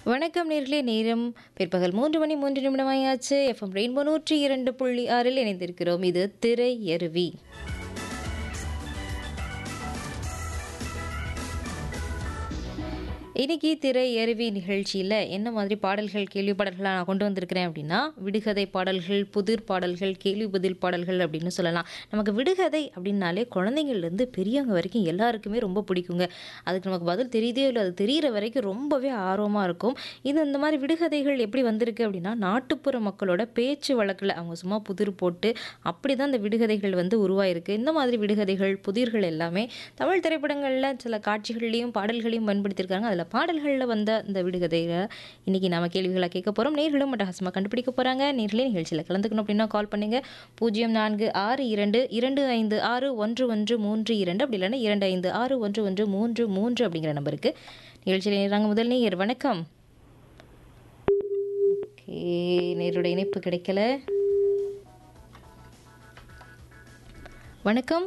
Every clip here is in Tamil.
வணக்கம் நேர்களே நேரம் பிற்பகல் மூன்று மணி மூன்று நிமிடமாயாச்சு எஃப்எம் ரெயின்போ நூற்றி இரண்டு புள்ளி ஆறில் இணைந்திருக்கிறோம் இது திரை எருவி இன்னைக்கு திரை எருவி நிகழ்ச்சியில் என்ன மாதிரி பாடல்கள் கேள்வி பாடல்களாக நான் கொண்டு வந்திருக்கிறேன் அப்படின்னா விடுகதை பாடல்கள் புதிர் பாடல்கள் கேள்வி பதில் பாடல்கள் அப்படின்னு சொல்லலாம் நமக்கு விடுகதை அப்படின்னாலே குழந்தைங்கள்லேருந்து பெரியவங்க வரைக்கும் எல்லாருக்குமே ரொம்ப பிடிக்குங்க அதுக்கு நமக்கு பதில் தெரியுதே இல்லை அது தெரிகிற வரைக்கும் ரொம்பவே ஆர்வமாக இருக்கும் இது இந்த மாதிரி விடுகதைகள் எப்படி வந்திருக்கு அப்படின்னா நாட்டுப்புற மக்களோட பேச்சு வழக்கில் அவங்க சும்மா புதிர் போட்டு அப்படி தான் இந்த விடுகதைகள் வந்து உருவாயிருக்கு இந்த மாதிரி விடுகதைகள் புதிர்கள் எல்லாமே தமிழ் திரைப்படங்களில் சில காட்சிகள்லையும் பாடல்களையும் பயன்படுத்தியிருக்காங்க அதில் பாடல்களில் வந்த இந்த விடுகதைகளை இன்னைக்கு நாம கேள்விகளாக கேட்க போகிறோம் நேர்களும் மட்டஹாசமாக கண்டுபிடிக்க போகிறாங்க நேர்களே நிகழ்ச்சியில் கலந்துக்கணும் அப்படின்னா கால் பண்ணுங்க பூஜ்ஜியம் நான்கு ஆறு இரண்டு இரண்டு ஐந்து ஆறு ஒன்று ஒன்று மூன்று இரண்டு அப்படி இல்லைன்னா இரண்டு ஐந்து ஆறு ஒன்று ஒன்று மூன்று மூன்று அப்படிங்கிற நம்பருக்கு நிகழ்ச்சியில் நேராங்க முதல் நேயர் வணக்கம் ஓகே நேரோட இணைப்பு கிடைக்கல வணக்கம்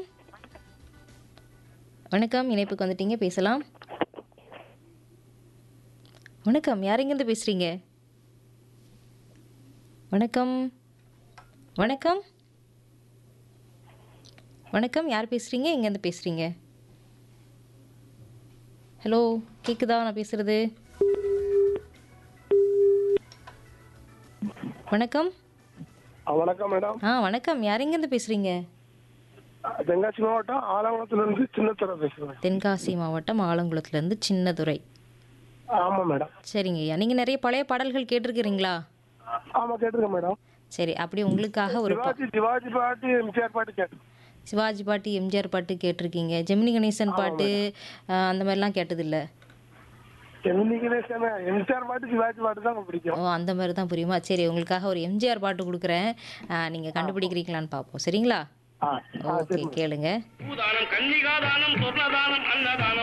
வணக்கம் இணைப்புக்கு வந்துட்டீங்க பேசலாம் வணக்கம் யார் எங்கேருந்து பேசுகிறீங்க வணக்கம் வணக்கம் வணக்கம் யார் பேசுகிறீங்க எங்கேருந்து பேசுகிறீங்க ஹலோ கேக்குதா நான் பேசுகிறது வணக்கம் ஆ, வணக்கம் மேடம் ஆ வணக்கம் யார் எங்கேருந்து பேசுகிறீங்க தென்காசி மாவட்டம் ஆலங்குளத்துல இருந்து சின்னத்துறை பேசுறேன் தென்காசி மாவட்டம் ஆலங்குளத்துலேருந்து சின்னதுரை ஆமா மேடம் சரிங்க ஐயா நீங்கள் நிறைய பழைய பாடல்கள் கேட்டிருக்கிறீங்களா ஆமா கேட்டிருக்கேன் மேடம் சரி அப்படி உங்களுக்காக ஒரு பா- சிவாஜி சிவாஜி பாட்டு எம்ஜிஆர் பாட்டு கேட்டேன் சிவாஜி பாட்டு எம்ஜிஆர் பாட்டு கேட்டிருக்கீங்க ஜெமினி கணேசன் பாட்டு அஹ், அந்த மாதிரிலாம் கேட்டதில்ல எம்ஜி கணேசன் எம்ஜிஆர் பாட்டு சிவாஜி பாட்டு தான் பிடிக்கும் ஓ அந்த மாதிரி தான் புரியுமா சரி உங்களுக்காக ஒரு எம்ஜிஆர் பாட்டு கொடுக்குறேன் அஹ், நீங்க கண்டுபிடிக்கிறீங்களான்னு பார்ப்போம் சரிங்களா ஆ ஆ, ஓகே கேளுங்க பூதானம் கன்னிகாதானம் சொர்ணதானம் அன்னதானம்